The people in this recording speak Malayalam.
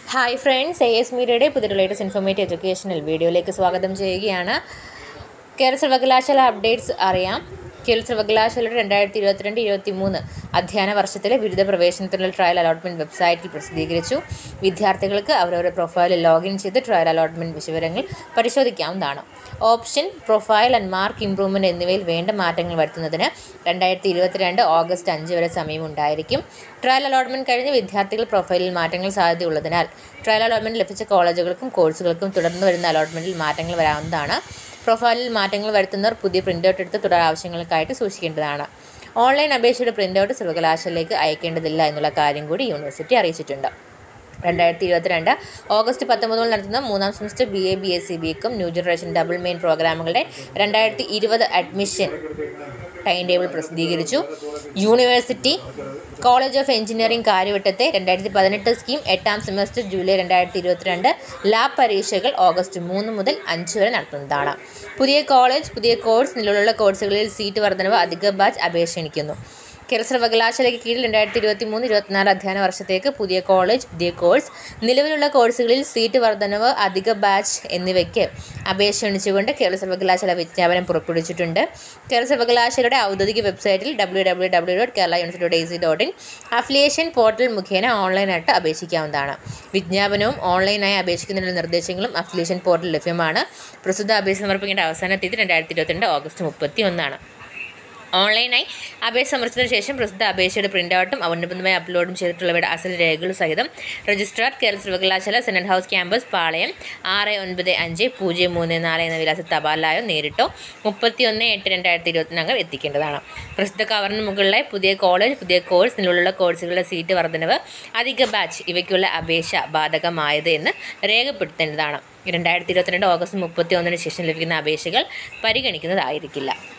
ഹായ് ഫ്രണ്ട്സ് എ എസ് മീഡിയയുടെ പുതിയ ലേറ്റസ്റ്റ് ഇൻഫോർമേറ്റീവ് എഡ്യൂക്കേഷണൽ വീഡിയോയിലേക്ക് സ്വാഗതം ചെയ്യുകയാണ് കേരള സർവകലാശാല അപ്ഡേറ്റ്സ് അറിയാം കേരള സർവകലാശാലയുടെ രണ്ടായിരത്തി ഇരുപത്തിരണ്ട് ഇരുപത്തി മൂന്ന് അധ്യയന വർഷത്തിലെ ബിരുദ പ്രവേശനത്തിനുള്ള ട്രയൽ അലോട്ട്മെൻറ്റ് വെബ്സൈറ്റിൽ പ്രസിദ്ധീകരിച്ചു വിദ്യാർത്ഥികൾക്ക് അവരവരുടെ പ്രൊഫൈലിൽ ലോഗിൻ ചെയ്ത് ട്രയൽ അലോട്ട്മെൻറ്റ് വിശദവിവരങ്ങൾ പരിശോധിക്കാവുന്നതാണ് option profile and mark improvement എന്നിവയിൽ വേണ്ട മാറ്റങ്ങൾ വരുത്തുന്നതിന് രണ്ടായിരത്തി ഇരുപത്തിരണ്ട് ഓഗസ്റ്റ് അഞ്ച് വരെ സമയമുണ്ടായിരിക്കും ട്രയൽ അലോട്ട്മെൻറ്റ് കഴിഞ്ഞ് വിദ്യാർത്ഥികൾ പ്രൊഫൈലിൽ മാറ്റങ്ങൾ സാധ്യതയുള്ളതിനാൽ ട്രയൽ അലോട്ട്മെൻറ്റ് ലഭിച്ച കോളേജുകൾക്കും കോഴ്സുകൾക്കും തുടർന്ന് വരുന്ന അലോട്ട്മെൻറ്റിൽ മാറ്റങ്ങൾ വരാവുന്നതാണ് പ്രൊഫൈലിൽ മാറ്റങ്ങൾ വരുത്തുന്നവർ പുതിയ പ്രിൻ്റ് ഔട്ട് എടുത്ത് തുടർ ആവശ്യങ്ങൾക്കായിട്ട് സൂക്ഷിക്കേണ്ടതാണ് ഓൺലൈൻ അപേക്ഷയുടെ പ്രിൻ്റ് ഔട്ട് സർവകലാശാലയിലേക്ക് അയക്കേണ്ടതില്ല എന്നുള്ള കാര്യം കൂടി യൂണിവേഴ്സിറ്റി അറിയിച്ചിട്ടുണ്ട് രണ്ടായിരത്തി ഇരുപത്തിരണ്ട് ഓഗസ്റ്റ് പത്തൊമ്പത് മുതൽ നടത്തുന്ന മൂന്നാം semester B A B S C ബിക്കും ന്യൂ ജനറേഷൻ ഡബിൾ മെയിൻ പ്രോഗ്രാമുകളുടെ രണ്ടായിരത്തി ഇരുപത് അഡ്മിഷൻ ടൈം ടേബിൾ പ്രസിദ്ധീകരിച്ചു യൂണിവേഴ്സിറ്റി കോളേജ് ഓഫ് എഞ്ചിനീയറിംഗ് കാര്യവട്ടത്തെ രണ്ടായിരത്തി പതിനെട്ട് സ്കീം എട്ടാം സെമസ്റ്റർ ജൂലൈ രണ്ടായിരത്തി ഇരുപത്തിരണ്ട് ലാബ് പരീക്ഷകൾ ഓഗസ്റ്റ് മൂന്ന് മുതൽ അഞ്ച് വരെ നടത്തുന്നതാണ് പുതിയ കോളേജ് പുതിയ കോഴ്സ് നിലവിലുള്ള കോഴ്സുകളിൽ സീറ്റ് വർധനവ് അധിക ബാച്ച് അപേക്ഷ ക്ഷണിക്കുന്നു കേരള സർവകലാശാലയ്ക്ക് കീഴിൽ രണ്ടായിരത്തി ഇരുപത്തി മൂന്ന് ഇരുപത്തിനാല് അധ്യയന വർഷത്തേക്ക് പുതിയ കോളേജ് പുതിയ കോഴ്സ് നിലവിലുള്ള കോഴ്സുകളിൽ സീറ്റ് വർധനവ് അധിക ബാച്ച് എന്നിവയ്ക്ക് അപേക്ഷ ക്ഷണിച്ചുകൊണ്ട് കേരള സർവകലാശാല വിജ്ഞാപനം പുറപ്പെടുവിച്ചിട്ടുണ്ട് കേരള സർവകലാശാലയുടെ ഔദ്യോഗിക വെബ്സൈറ്റിൽ W W W dot Kerala university dot A C dot in affiliation portal മുഖേന ഓൺലൈനായിട്ട് അപേക്ഷിക്കാവുന്നതാണ് വിജ്ഞാപനവും ഓൺലൈനായി അപേക്ഷിക്കുന്നതിനുള്ള നിർദ്ദേശങ്ങളും അഫിലിയേഷൻ പോർട്ടൽ ലഭ്യമാണ് പ്രസ്തുത അപേക്ഷ സമർപ്പിക്കേണ്ട അവസാന തീയതി രണ്ടായിരത്തി ഇരുപത്തിരണ്ട് ഓഗസ്റ്റ് മുപ്പത്തി ഒന്നാണ് ഓൺലൈനായി അപേക്ഷ സമർപ്പിച്ചതിന് ശേഷം പ്രസിദ്ധ അപേക്ഷയുടെ പ്രിൻ്റ് ഔട്ടും അനുബന്ധമായി അപ്ലോഡും ചെയ്തിട്ടുള്ളവയുടെ അസൽ രേഖകൾ സഹിതം രജിസ്ട്രാർ കേരള സർവകലാശാല സെനറ്റ് ഹൗസ് ക്യാമ്പസ് പാളയം ആറ് ഒൻപത് അഞ്ച് പൂജ്യം മൂന്ന് നാല് എന്ന വിലാസ തപാലായോ നേരിട്ടോ മുപ്പത്തി ഒന്ന് എട്ട് രണ്ടായിരത്തി ഇരുപത്തിനകം എത്തിക്കേണ്ടതാണ് പ്രസിദ്ധ കവറിന് മുകളിലായി പുതിയ കോളേജ് പുതിയ കോഴ്സ് നിലവിലുള്ള കോഴ്സുകളുടെ സീറ്റ് വർധനവ് അധിക ബാച്ച് ഇവയ്ക്കുള്ള അപേക്ഷ ബാധകമായത് എന്ന് രേഖപ്പെടുത്തേണ്ടതാണ് രണ്ടായിരത്തി ഇരുപത്തിരണ്ട് ഓഗസ്റ്റ് മുപ്പത്തി ഒന്നിന് ശേഷം ലഭിക്കുന്ന അപേക്ഷകൾ പരിഗണിക്കുന്നതായിരിക്കില്ല